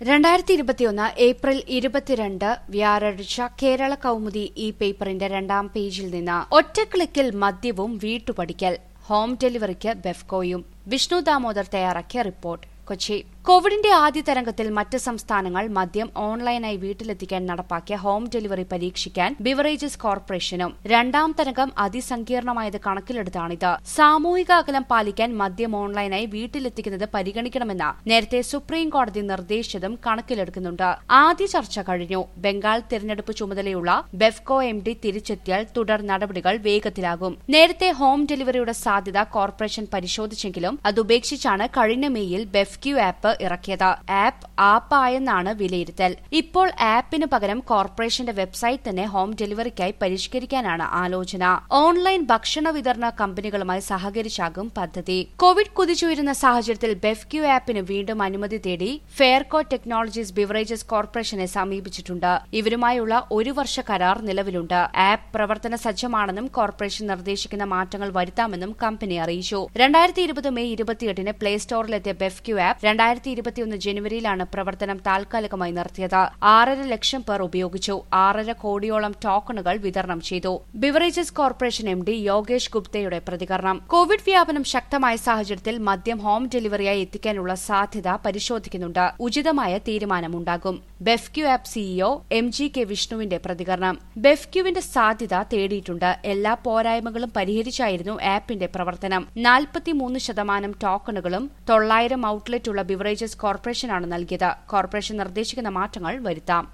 രണ്ടായിരത്തി ഇരുപത്തിയൊന്ന് ഏപ്രിൽ ഇരുപത്തിരണ്ട് വ്യാഴാഴ്ച കേരള കൗമുദി ഈ പേപ്പറിന്റെ രണ്ടാം പേജിൽ നിന്ന് ഒറ്റ ക്ലിക്കിൽ മദ്യവും വീട്ടുപടിക്കൽ ഹോം ഡെലിവറിക്ക് ബെഫ്കോയും വിഷ്ണു ദാമോദർ തയ്യാറാക്കിയ റിപ്പോർട്ട് കൊച്ചി കോവിഡിന്റെ ആദ്യ തരംഗത്തിൽ മറ്റ് സംസ്ഥാനങ്ങൾ മദ്യം ഓൺലൈനായി വീട്ടിലെത്തിക്കാൻ നടപ്പാക്കിയ ഹോം ഡെലിവറി പരീക്ഷിക്കാൻ ബിവറേജസ് കോർപ്പറേഷനും രണ്ടാം തരംഗം അതിസങ്കീർണമായത് കണക്കിലെടുത്താണിത് സാമൂഹിക അകലം പാലിക്കാൻ മദ്യം ഓൺലൈനായി വീട്ടിലെത്തിക്കുന്നത് പരിഗണിക്കണമെന്ന് നേരത്തെ സുപ്രീം കോടതി നിർദ്ദേശിച്ചതും കണക്കിലെടുക്കുന്നുണ്ട് ആദ്യ ചർച്ച കഴിഞ്ഞു ബംഗാൾ തിരഞ്ഞെടുപ്പ് ചുമതലയുള്ള ബെഫ്കോ എം ഡി തിരിച്ചെത്തിയാൽ തുടർ നടപടികൾ വേഗത്തിലാകും നേരത്തെ ഹോം ഡെലിവറിയുടെ സാധ്യത കോർപ്പറേഷൻ പരിശോധിച്ചെങ്കിലും അതുപേക്ഷിച്ചാണ് കഴിഞ്ഞ മെയ്യിൽ ബെഫ്ക്യു ആപ്പ് ഇറക്കിയത് ആപ്പ് ആപ്പായെന്നാണ് വിലയിരുത്തൽ ഇപ്പോൾ ആപ്പിന് പകരം കോർപ്പറേഷന്റെ വെബ്സൈറ്റ് തന്നെ ഹോം ഡെലിവറിക്കായി പരിഷ്കരിക്കാനാണ് ആലോചന ഓൺലൈൻ ഭക്ഷണ വിതരണ കമ്പനികളുമായി സഹകരിച്ചാകും പദ്ധതി കോവിഡ് കുതിച്ചുയരുന്ന സാഹചര്യത്തിൽ ബെഫ്ക്യു ആപ്പിന് വീണ്ടും അനുമതി തേടി ഫെയർകോ ടെക്നോളജീസ് ബിവറേജസ് കോർപ്പറേഷനെ സമീപിച്ചിട്ടുണ്ട് ഇവരുമായുള്ള ഒരു വർഷ കരാർ നിലവിലുണ്ട് ആപ്പ് പ്രവർത്തന സജ്ജമാണെന്നും കോർപ്പറേഷൻ നിർദ്ദേശിക്കുന്ന മാറ്റങ്ങൾ വരുത്താമെന്നും കമ്പനി അറിയിച്ചു രണ്ടായിരത്തി ഇരുപത് മെയ് ഇരുപത്തിയെട്ടിന് പ്ലേ സ്റ്റോറിലെത്തിയ ബെഫ്ക്യു ആപ്പ് രണ്ടായിരത്തി ഇരുപത്തിയൊന്ന് ജനുവരിയിലാണ് പ്രവർത്തനം താൽക്കാലികമായി നിർത്തിയത് ആറര ലക്ഷം പേർ ഉപയോഗിച്ചു ആറര കോടിയോളം ടോക്കണുകൾ വിതരണം ചെയ്തു beverages corporation M D Yogesh ഗുപ്തയുടെ പ്രതികരണം കോവിഡ് വ്യാപനം ശക്തമായ സാഹചര്യത്തിൽ മദ്യം ഹോം ഡെലിവറിയായി എത്തിക്കാനുള്ള സാധ്യത പരിശോധിക്കുന്നുണ്ട് ഉചിതമായ തീരുമാനമുണ്ടാകും BevQ app CEO M G K വിഷ്ണുവിന്റെ പ്രതികരണം ബെഫ്ക്യുവിന്റെ സാധ്യത തേടിയിട്ടുണ്ട് എല്ലാ പോരായ്മകളും പരിഹരിച്ചായിരുന്നു ആപ്പിന്റെ പ്രവർത്തനം നാൽപ്പത്തിമൂന്ന് ശതമാനം ടോക്കണുകളും തൊള്ളായിരം ഔട്ട്ലെറ്റുള്ള ബിവറേജസ് കോർപ്പറേഷനാണ് നൽകിയത് കോർപ്പറേഷൻ നിർദ്ദേശിക്കുന്ന മാറ്റങ്ങൾ വരുത്താം